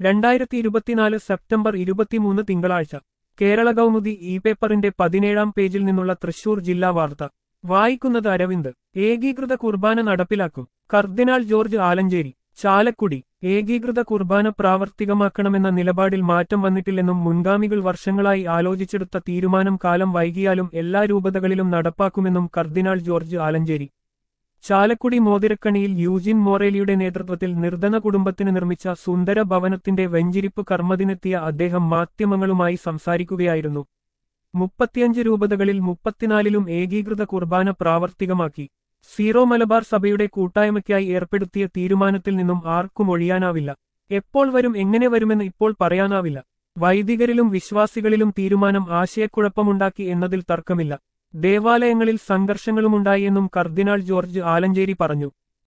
രണ്ടായിരത്തി ഇരുപത്തിനാല് സെപ്റ്റംബർ ഇരുപത്തിമൂന്ന് തിങ്കളാഴ്ച കേരള കൗമുദി ഇ പേപ്പറിന്റെ പതിനേഴാം പേജിൽ നിന്നുള്ള തൃശൂർ ജില്ലാ വാർത്ത വായിക്കുന്നത് അരവിന്ദ് ഏകീകൃത കുർബാന നടപ്പിലാക്കും കർദിനാൾ ജോർജ് ആലഞ്ചേരി ചാലക്കുടി ഏകീകൃത കുർബാന പ്രാവർത്തികമാക്കണമെന്ന നിലപാടിൽ മാറ്റം വന്നിട്ടില്ലെന്നും മുൻഗാമികൾ വർഷങ്ങളായി ആലോചിച്ചെടുത്ത തീരുമാനം കാലം വൈകിയാലും എല്ലാ രൂപതകളിലും നടപ്പാക്കുമെന്നും കർദിനാൾ ജോർജ് ആലഞ്ചേരി ചാലക്കുടി മോതിരക്കണിയിൽ യൂജിൻ മോറേലിയുടെ നേതൃത്വത്തിൽ നിർധന കുടുംബത്തിന് നിർമ്മിച്ച സുന്ദര ഭവനത്തിന്റെ വെഞ്ചിരിപ്പ് കർമ്മദിനെത്തിയ അദ്ദേഹം മാധ്യമങ്ങളുമായി സംസാരിക്കുകയായിരുന്നു മുപ്പത്തിയഞ്ച് രൂപതകളിൽ മുപ്പത്തിനാലിലും ഏകീകൃത കുർബാന പ്രാവർത്തികമാക്കി സീറോ മലബാർ സഭയുടെ കൂട്ടായ്മയ്ക്കായി ഏർപ്പെടുത്തിയ തീരുമാനത്തിൽ നിന്നും ആർക്കും ഒഴിയാനാവില്ല എപ്പോൾ വരും എങ്ങനെ വരുമെന്ന് ഇപ്പോൾ പറയാനാവില്ല വൈദികരിലും വിശ്വാസികളിലും തീരുമാനം ആശയക്കുഴപ്പമുണ്ടാക്കി എന്നതിൽ തർക്കമില്ല ദേവാലയങ്ങളിൽ സംഘർഷങ്ങളുമുണ്ടായി എന്നും കർദിനാൾ ജോർജ് ആലഞ്ചേരി പറഞ്ഞു